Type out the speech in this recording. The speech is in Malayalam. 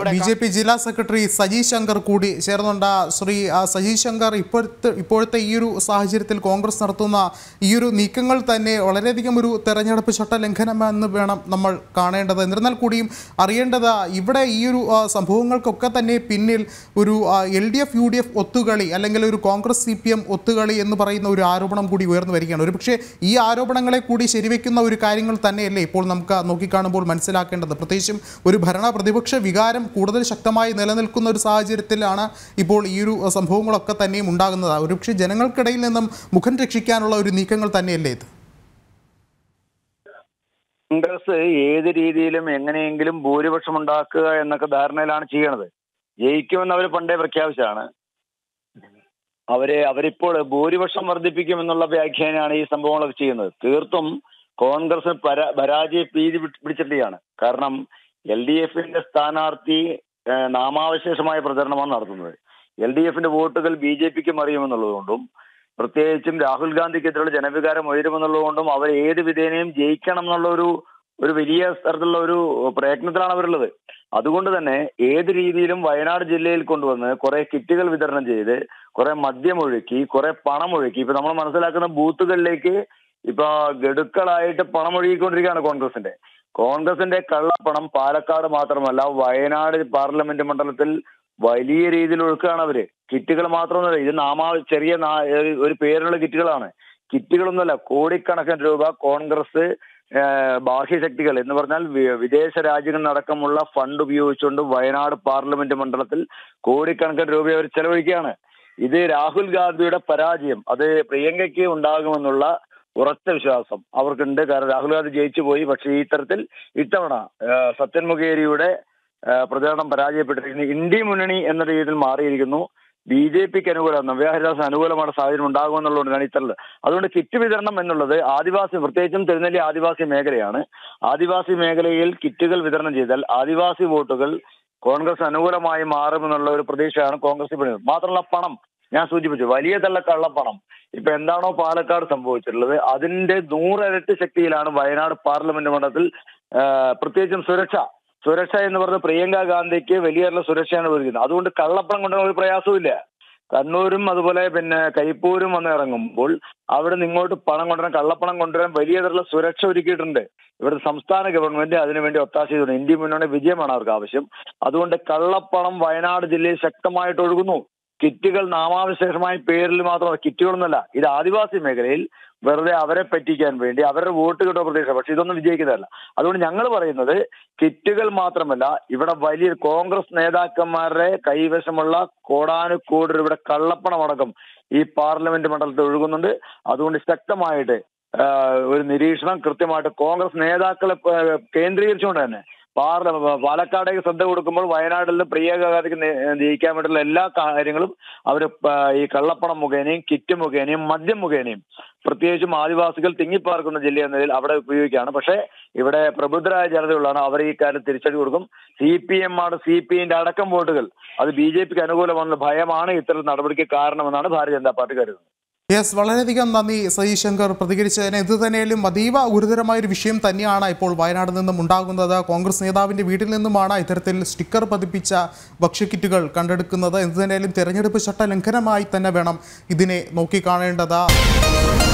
ഇവിടെ ബി ജെ പി ജില്ലാ സെക്രട്ടറി സജി ശങ്കർ കൂടി ചേർന്നുണ്ട് ശ്രീ ആ, സജി ശങ്കർ ഇപ്പോഴത്തെ ഇപ്പോഴത്തെ ഈ ഒരു സാഹചര്യത്തിൽ കോൺഗ്രസ് നടത്തുന്ന ഈ ഒരു നീക്കങ്ങൾ തന്നെ വളരെയധികം ഒരു തെരഞ്ഞെടുപ്പ് ചട്ട ലംഘനമെന്ന് വേണം നമ്മൾ കാണേണ്ടത് എന്നിരുന്നാൽ കൂടിയും അറിയേണ്ടത് ഇവിടെ ഈ ഒരു ആ, സംഭവങ്ങൾക്കൊക്കെ തന്നെ പിന്നിൽ ഒരു L D F U D F ഒത്തുകളി അല്ലെങ്കിൽ ഒരു കോൺഗ്രസ് സി പി എം ഒത്തുകളി എന്ന് പറയുന്ന ഒരു ആരോപണം കൂടി ഉയർന്നു വരികയാണ് ഒരു പക്ഷേ ഈ ആരോപണങ്ങളെ കൂടി ശരിവെക്കുന്ന ഒരു കാര്യങ്ങൾ തന്നെയല്ലേ ഇപ്പോൾ നമുക്ക് നോക്കിക്കാണുമ്പോൾ മനസ്സിലാക്കേണ്ടത് പ്രത്യേകിച്ചും ഒരു ഭരണ പ്രതിപക്ഷ വികാരം കൂടുതൽ ശക്തമായി നിലനിൽക്കുന്ന ഒരു സാഹചര്യത്തിലാണ് ഇപ്പോൾ ഈ ഒരു അഹ്, സംഭവങ്ങളൊക്കെ തന്നെയും ഉണ്ടാകുന്നത് ഒരുപക്ഷെ ജനങ്ങൾക്കിടയിൽ നിന്നും മുഖം രക്ഷിക്കാനുള്ള ഒരു നീക്കങ്ങൾ തന്നെയല്ലേ ഇത് കോൺഗ്രസ് ഏത് രീതിയിലും എങ്ങനെയെങ്കിലും ഭൂരിപക്ഷം ഉണ്ടാക്കുക എന്നൊക്കെ ധാരണയിലാണ് ചെയ്യണത് ജയിക്കുമെന്ന് അവർ പണ്ടേ പ്രഖ്യാപിച്ചതാണ് അവരെ അവരിപ്പോൾ ഭൂരിപക്ഷം വർദ്ധിപ്പിക്കുമെന്നുള്ള വ്യാഖ്യാനാണ് ഈ സംഭവങ്ങളൊക്കെ ചെയ്യുന്നത് തീർത്തും കോൺഗ്രസ് പരാ പരാജയ ഭീതി പിടി- പിടിച്ചിട്ടുകയാണ് കാരണം എൽ ഡി എഫിന്റെ സ്ഥാനാർത്ഥി ഏഹ്, നാമാവശേഷമായ പ്രചരണമാണ് നടത്തുന്നത് എൽ ഡി എഫിന്റെ വോട്ടുകൾ ബി ജെ പിക്ക് മറിയുമെന്നുള്ളതുകൊണ്ടും പ്രത്യേകിച്ചും രാഹുൽ ഗാന്ധിക്കെതിരെയുള്ള ജനവികാരം ഉയരുമെന്നുള്ളതുകൊണ്ടും അവർ ഏത് വിധേനയും ജയിക്കണം എന്നുള്ള ഒരു ഒരു വലിയ തരത്തിലുള്ള ഒരു പ്രയത്നത്തിലാണ് അവരുള്ളത് അതുകൊണ്ട് തന്നെ ഏത് രീതിയിലും വയനാട് ജില്ലയിൽ കൊണ്ടുവന്ന് കുറെ കിറ്റുകൾ വിതരണം ചെയ്ത് കുറെ മദ്യം ഒഴുക്കി കുറെ പണം ഒഴുക്കി ഇപ്പൊ നമ്മൾ മനസ്സിലാക്കുന്ന ബൂത്തുകളിലേക്ക് ഇപ്പൊ ഗഡുക്കളായിട്ട് പണം ഒഴുകിക്കൊണ്ടിരിക്കുകയാണ് കോൺഗ്രസിന്റെ കോൺഗ്രസിന്റെ കള്ളപ്പണം പാലക്കാട് മാത്രമല്ല വയനാട് പാർലമെന്റ് മണ്ഡലത്തിൽ വലിയ രീതിയിൽ ഒഴുക്കുകയാണ് അവര് കിറ്റുകൾ മാത്രമൊന്നുമല്ല ഇത് നാമാ ചെറിയ നാ- ഒരു- ഒരു പേരുള്ള കിറ്റുകളാണ് കിറ്റുകളൊന്നുമല്ല കോടിക്കണക്കിന് രൂപ കോൺഗ്രസ് ഏഹ്, ബാഹ്യശക്തികൾ എന്ന് പറഞ്ഞാൽ വി- വിദേശ രാജ്യങ്ങളിലടക്കമുള്ള ഫണ്ട് ഉപയോഗിച്ചുകൊണ്ട് വയനാട് പാർലമെന്റ് മണ്ഡലത്തിൽ കോടിക്കണക്കിന് രൂപ അവർ ചെലവഴിക്കുകയാണ് ഇത് രാഹുൽ ഗാന്ധിയുടെ പരാജയം അത് പ്രിയങ്കയ്ക്ക് ഉണ്ടാകുമെന്നുള്ള ഉറച്ച വിശ്വാസം അവർക്കുണ്ട് കാരണം രാഹുൽ ഗാന്ധി ജയിച്ചു പോയി പക്ഷേ ഈ തരത്തിൽ ഇത്തവണ ഏഹ്, സത്യൻ മുഖേരിയുടെ ഏഹ്, പ്രചരണം പരാജയപ്പെട്ടിരിക്കുന്നു ഇന്ത്യ മുന്നണി എന്ന രീതിയിൽ മാറിയിരിക്കുന്നു ബി ജെ പിക്ക് അനുകൂലം നവ്യഹരിദാസ് അനുകൂലமான സാഹചര്യം ഉണ്ടാകുമെന്നുള്ളതുകൊണ്ടാണ് ഇത്തരത്തിൽ അതുകൊണ്ട് കിറ്റ് വിതരണം എന്നുള്ളത് ആദിവാസി പ്രത്യേകിച്ചും തിരുനെല്ലി ആദിവാസി മേഖലയാണ് ആദിവാസി മേഖലയിൽ കിറ്റുകൾ വിതരണം ചെയ്താൽ ആദിവാസി വോട്ടുകൾ കോൺഗ്രസ് അനുകൂലമായി മാറുമെന്നുള്ള ഒരു പ്രതീക്ഷയാണ് കോൺഗ്രസ് ഇപ്പോൾ മാത്രമല്ല പണം ഞാൻ സൂചിപ്പിച്ചു വലിയ തള്ള കള്ളപ്പണം ഇപ്പൊ എന്താണോ പാലക്കാട് സംഭവിച്ചിട്ടുള്ളത് അതിന്റെ നൂറിരട്ടി ശക്തിയിലാണ് വയനാട് പാർലമെന്റ് മണ്ഡലത്തിൽ ആ, പ്രത്യേകിച്ചും സുരക്ഷ സുരക്ഷ എന്ന് പറഞ്ഞ പ്രിയങ്ക ഗാന്ധിക്ക് വലിയ സുരക്ഷയാണ് ഒരുക്കുന്നത് അതുകൊണ്ട് കള്ളപ്പണം കൊണ്ടുവരാൻ ഒരു പ്രയാസവുമില്ല കണ്ണൂരും അതുപോലെ പിന്നെ കരിപ്പൂരും വന്ന് ഇറങ്ങുമ്പോൾ അവിടെ നിന്ന് ഇങ്ങോട്ട് പണം കൊണ്ടുവരാൻ കള്ളപ്പണം കൊണ്ടുവരാൻ വലിയ തരത്തിലുള്ള സുരക്ഷ ഒരുക്കിയിട്ടുണ്ട് ഇവിടുത്തെ സംസ്ഥാന ഗവൺമെന്റ് അതിനുവേണ്ടി ഒത്താശ ചെയ്തിട്ടുണ്ട് ഇന്ത്യ മുന്നണി വിജയമാണ് അവർക്ക് ആവശ്യം അതുകൊണ്ട് കള്ളപ്പണം വയനാട് ജില്ലയിൽ ശക്തമായിട്ട് ഒഴുകുന്നു കിറ്റുകൾ നാമാവിശേഷമായ പേരിൽ മാത്രമല്ല കിറ്റുകളൊന്നുമല്ല ഇത് ആദിവാസി മേഖലയിൽ വെറുതെ അവരെ പറ്റിക്കാൻ വേണ്ടി അവരുടെ വോട്ട് കിട്ടുന്ന പ്രതീക്ഷ പക്ഷെ ഇതൊന്നും വിജയിക്കുന്നതല്ല അതുകൊണ്ട് ഞങ്ങൾ പറയുന്നത് കിറ്റുകൾ മാത്രമല്ല ഇവിടെ വലിയ കോൺഗ്രസ് നേതാക്കന്മാരുടെ കൈവശമുള്ള കോടാനുകോടി രൂപയുടെ കള്ളപ്പണമടക്കം ഈ പാർലമെന്റ് മണ്ഡലത്തിൽ ഒഴുകുന്നുണ്ട് അതുകൊണ്ട് ശക്തമായിട്ട് ആ, ഒരു നിരീക്ഷണം കൃത്യമായിട്ട് കോൺഗ്രസ് നേതാക്കളെ ആ, കേന്ദ്രീകരിച്ചുകൊണ്ട് തന്നെ പാർല പാലക്കാടേക്ക് ശ്രദ്ധ കൊടുക്കുമ്പോൾ വയനാട്ടിൽ പ്രിയങ്ക ഗാന്ധിക്ക് നേ- ജയിക്കാൻ വേണ്ടിയുള്ള എല്ലാ കാര്യങ്ങളും അവർ ഈ കള്ളപ്പണം മുഖേനയും കിറ്റ് മുഖേനയും മദ്യം മുഖേനയും പ്രത്യേകിച്ചും ആദിവാസികൾ തിങ്ങിപ്പാർക്കുന്ന ജില്ല എന്ന നിലയിൽ അവിടെ ഉപയോഗിക്കുകയാണ് പക്ഷേ ഇവിടെ പ്രബുദ്ധരായ ജനതയുള്ളതാണ് അവർ ഈ കാര്യം തിരിച്ചടി കൊടുക്കും സി പി എം ആണ് സി പി എമ്മിന്റെ അടക്കം വോട്ടുകൾ അത് ബി ജെ പിക്ക് അനുകൂലമെന്ന ഭയമാണ് ഇത്തരം നടപടിക്ക് കാരണമെന്നാണ് ഭാരതീയ ജനതാ പാർട്ടി കരുതുന്നത് യെസ് വളരെയധികം നന്ദി സതീഷ് ശങ്കർ പ്രതികരിച്ചതിന് ഇത് തന്നെയാലും അതീവ ഗുരുതരമായ ഒരു വിഷയം തന്നെയാണ് ഇപ്പോൾ വയനാട് നിന്നും ഉണ്ടാകുന്നത് കോൺഗ്രസ് നേതാവിൻ്റെ വീട്ടിൽ നിന്നുമാണ് ഇത്തരത്തിൽ സ്റ്റിക്കർ പതിപ്പിച്ച ഭക്ഷ്യക്കിറ്റുകൾ കണ്ടെടുക്കുന്നത് എന്ത് തന്നെയാലും തെരഞ്ഞെടുപ്പ് ചട്ട ലംഘനമായി തന്നെ വേണം ഇതിനെ നോക്കിക്കാണേണ്ടത്